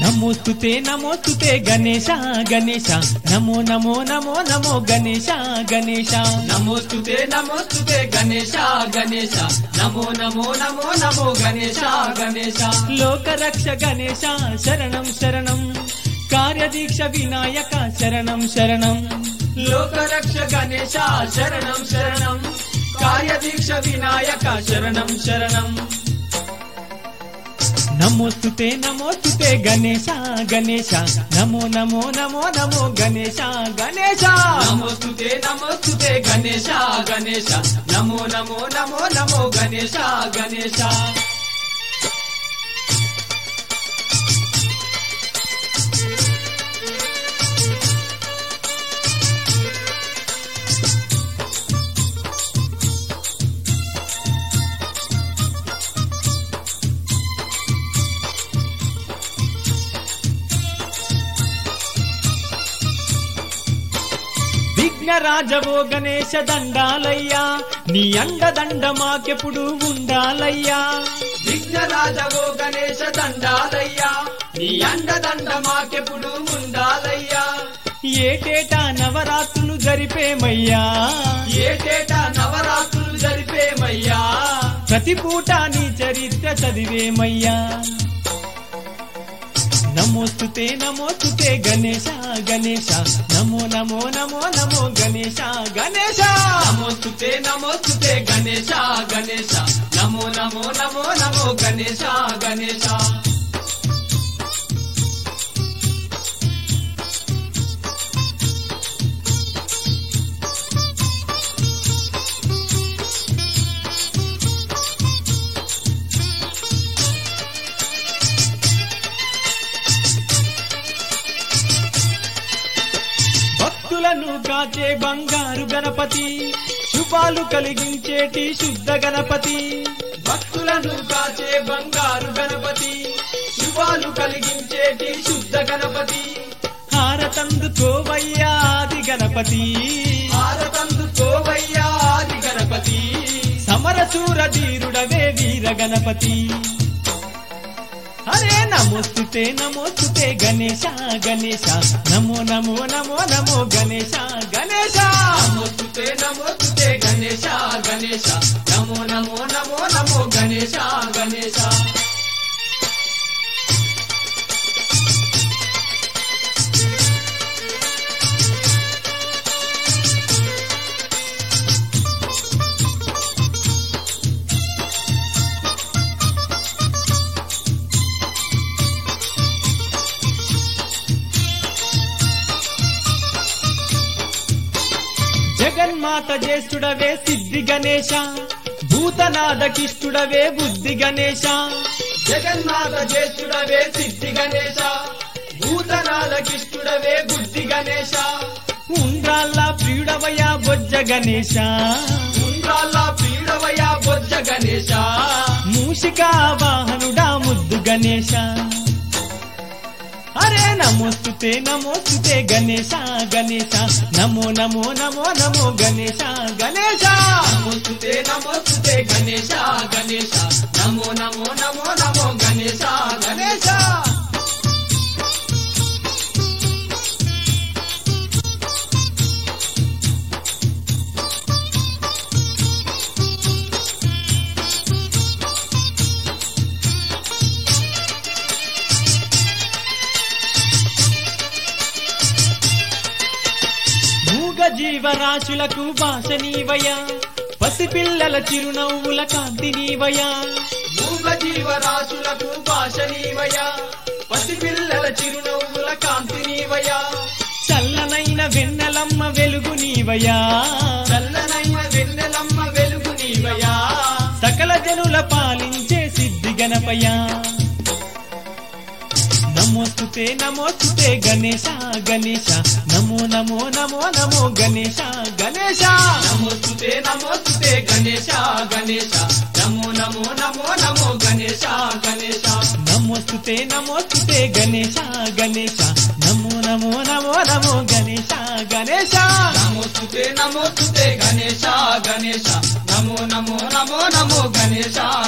నమోస్తుతే నమోస్తుతే గణేశ గణేశ నమో నమో నమో నమో గణేశ గణేశ నమోస్తుతే నమోస్తుతే గణేశ గణేశ నమో నమో నమో నమో గణేశ గణేశ లోకరక్ష గణేశ శరణం శరణం కార్యదీక్ష వినాయక శరణం శరణం లోకరక్ష గణేశ శరణం శరణం కార్యదీక్ష వినాయక శరణం శరణం నమోస్తుతే నమోస్తుతే గణేశ గణేశ నమో నమో నమో నమో గణేశ గణేశ నమోస్తుతే నమోస్తుతే గణేశ గణేశ నమో నమో నమో నమో గణేశ గణేశ విఘ్నరాజవో గణేశ దండాలయ్యా నీ అండదండ మాకెప్పుడు ఉండాలయ్యా విఘ్నరాజవో గణేశ దండాలయ్యా నీ అండదండ మాకెప్పుడు ఉండాలయ్యా ఏటేటా నవరాత్రులు జరిపేమయ్యా ఏటేటా నవరాత్రులు జరిపేమయ్యా ప్రతి పూట నీ చరిత్ర చదివేమయ్యా నమోస్తుతే నమోస్తుతే గణేశ గణేశ నమో నమో నమో నమో గణేశ గణేశ నమోస్తుతే నమోస్తుతే గణేశ గణేశ నమో నమో నమో నమో గణేశ గణేశ భక్తులను కాచే బంగారు గణపతి శుభాలు కలిగించేటి శుద్ధ గణపతి భక్తులను కాచే బంగారు గణపతి శుభాలు కలిగించేటి శుద్ధ గణపతి హారతందుకోవయ్యా ఆది గణపతి భారతందు కోవయ్యా ఆది గణపతి సమరసూర ధీరుడవే వీర గణపతి హరే నమోస్తుతే నమోస్తుతే గణేశ గణేశ నమో నమో నమో నమో గణేశ గణేశ నమోస్తుతే నమోస్తుతే గణేశ గణేశ నమో నమో నమో నమో గణేశ గణేశ జగన్మాత జ్యేష్ఠుడవే సిద్ధి గణేశ భూతనాథకిష్టుడవే బుద్ధి గణేశ జగన్నాథ జ్యేష్ఠుడవే సిద్ధి గణేశ భూతనాథకిష్టుడవే బుద్ధి గణేశ ఉండ్రాళ్ళ ప్రియుడవయ్యా బొజ్జ గణేశ ఉండ్రాళ్ళ పీడవయ బొజ్జ గణేశ మూషికా వాహనుడా ముద్దు గణేశ అరే నమోస్తుతే నమోస్తుతే గణేశ గణేశ నమో నమో నమో నమో గణేశ గణేశ నమోస్తుతే నమోస్తుతే గణేశ గణేశ నమో నమో నమో నమో గణేశ గణేశ మూగ జీవరాశులకు భాష నీవయ్యా పసిపిల్లల చిరునవ్వుల కాంతి నీవయ్యా మూగ జీవరాశులకు భాష నీవయ పసిపిల్లల చిరునవ్వుల కాంతి నీవయ చల్లనైన వెన్నెలమ్మ వెలుగు నీవయ్యా చల్లనైన వెన్నెలమ్మ వెలుగు నీవయ సకల జనుల పాలించే సిద్ధి గణపయ్యా నమోస్తుతే నమోస్తుతే గణేశ గణేశ నమో నమో నమో నమో గణేశ గణేశ నమోస్తుతే నమోస్తుతే గణేశ గణేశ నమో నమో నమో నమో గణేశ గణేశ నమోస్తుతే నమోస్తుతే గణేశ గణేశ నమో నమో నమో నమో గణేశ గణేశ నమోస్తుతే నమోస్తుతే గణేశ గణేశ నమో నమో నమో నమో గణేశ